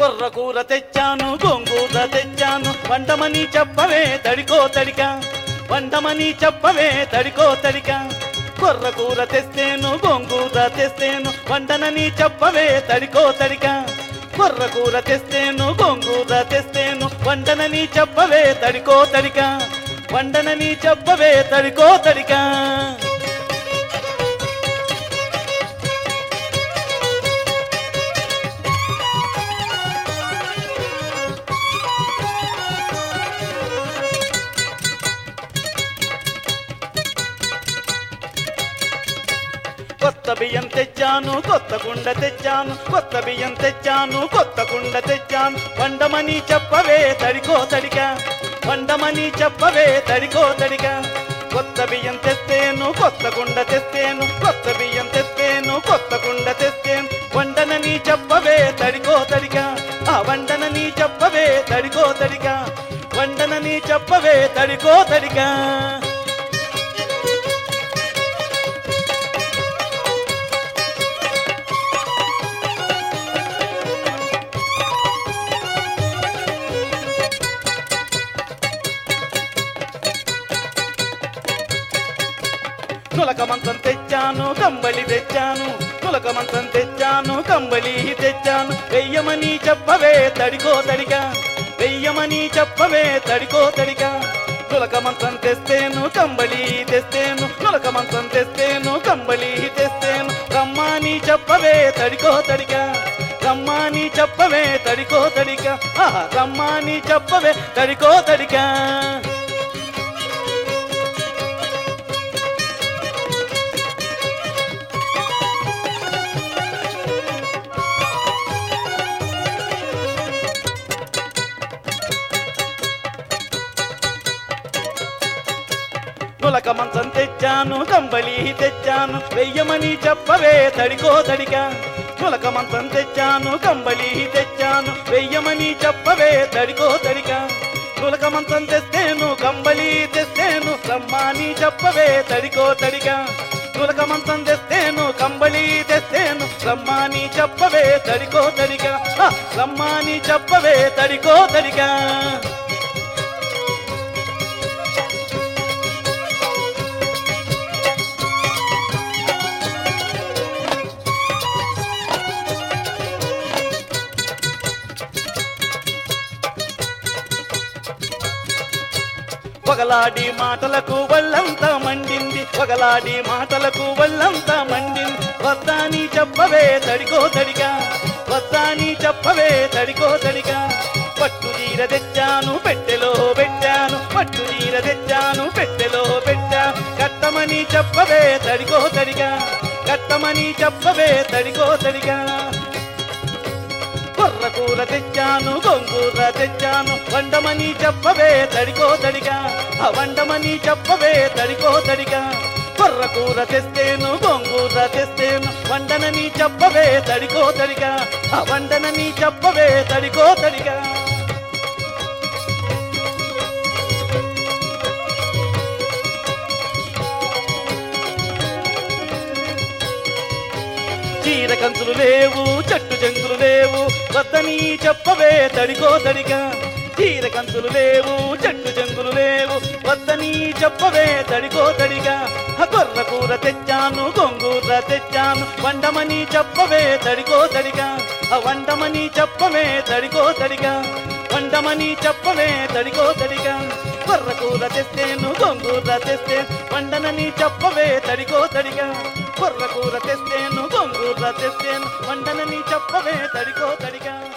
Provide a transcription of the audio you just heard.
కొర్ర కూర తెచ్చాను గోంగూర తెచ్చాను వండమని చెప్పవే తడికో తడిక వండమని చెప్పవే తడికో తడిక కొర్ర కూర తెస్తేను గోంగూర తెస్తేను వండనని చెప్పవే తడికో తడిక కొర్ర కూర తెస్తేను గోంగూర తెస్తేను వండనని చెప్పవే తడికో తడిక వండనని చెప్పవే తడికో తడిక కొత్త బియ్యం తెచ్చాను కొత్త కుండ తెచ్చాను కొత్త బియ్యం తెచ్చాను కొత్త కుండ తెచ్చాను వండమని చెప్పవే తడికో తడిక వండమని చెప్పవే తడికో తడిక కొత్త బియ్యం తెస్తేను కొత్త కుండ తెస్తేను కొత్త బియ్యం తెస్తేను కొత్త కుండ తెస్తేను వండనని చెప్పవే తడికో తడిక ఆ వండనని చెప్పవే తడికో తడిక వండనని చెప్పవే తడికో తడిక నులక మంచం తెచ్చాను కంబళి తెచ్చాను నులక మంచం తెచ్చాను కంబళి తెచ్చాను వెయ్యమని చెప్పవే తడికో తడిక వెయ్యమని చెప్పవే తడికో తడిక నులక మంచం తెస్తేను కంబళి తెస్తేను నులక మంచం తెస్తేను కంబళి తెస్తేను రమ్మని చెప్పవే తడికో తడిక రమ్మని చెప్పవే తడికో తడిక ఆహా, రమ్మని చెప్పవే తడికో తడిక నులక మంచం తెచ్చాను కంబళి తెచ్చాను వెయ్యమని చెప్పవే తడికో తడిక నులక మంచం తెచ్చాను కంబళి తెచ్చాను వెయ్యమని చెప్పవే తడికో తడిక నులక మంచం తెస్తేను కంబళి తెస్తేను రమ్మని చెప్పవే తడికో తడిక నులక మంచం తెస్తేను కంబళి తెస్తేను రమ్మని చెప్పవే తడికో తడిక ఆ, రమ్మని చెప్పవే తడికో తడిక పగలాడి మాటలకు వల్లంతా మండింది పగలాడి మాటలకు వల్లంతా మండింది వద్దాని చెప్పవే తడికో తడిగా వద్దాని చెప్పవే తడికో తడిగా పట్టు చీర తెచ్చాను పెట్టెలో పెట్టాను పట్టు చీర తెచ్చాను పెట్టెలో పెట్టాను కట్టమని చెప్పవే తడికో తడిగా కట్టమని చెప్పవే తడికో తడిగా కొర్ర కూర తెచ్చాను గోంగూర తెచ్చాను వండమని చెప్పవే తడికో తడిగా ఆ వండమని చెప్పవే తడికో తడిగా కొర్ర కూర తెస్తేను గోంగూర తెస్తేను వండనని చెప్పవే తడికో తడిగా ఆ వండనని చెప్పవే తడికో తడిగా చీర కంచులు లేవు చెట్టు జంగులు లేవు వద్దని చెప్పవే తడికో తడిగా చీర కంచులు లేవు చెట్టు జంగులు లేవు వద్దని చెప్పవే తడికో తడిగా ఆ కొర్ర కూర తెచ్చాను గోంగూర తెచ్చాను వండమని చెప్పవే తడికో తడిగా ఆ వండమని చెప్పవే తడికో తడిగా వండమని చెప్పవే తడికో తడిగా కొర్ర కూర తెస్తేను గోంగూర తెస్తే వండనని చెప్పవే తడికో తడిగా కొర్ర కూర తెస్తేను గోంగూర తెస్తేను వండనని చెప్పవే తడికో తడిగా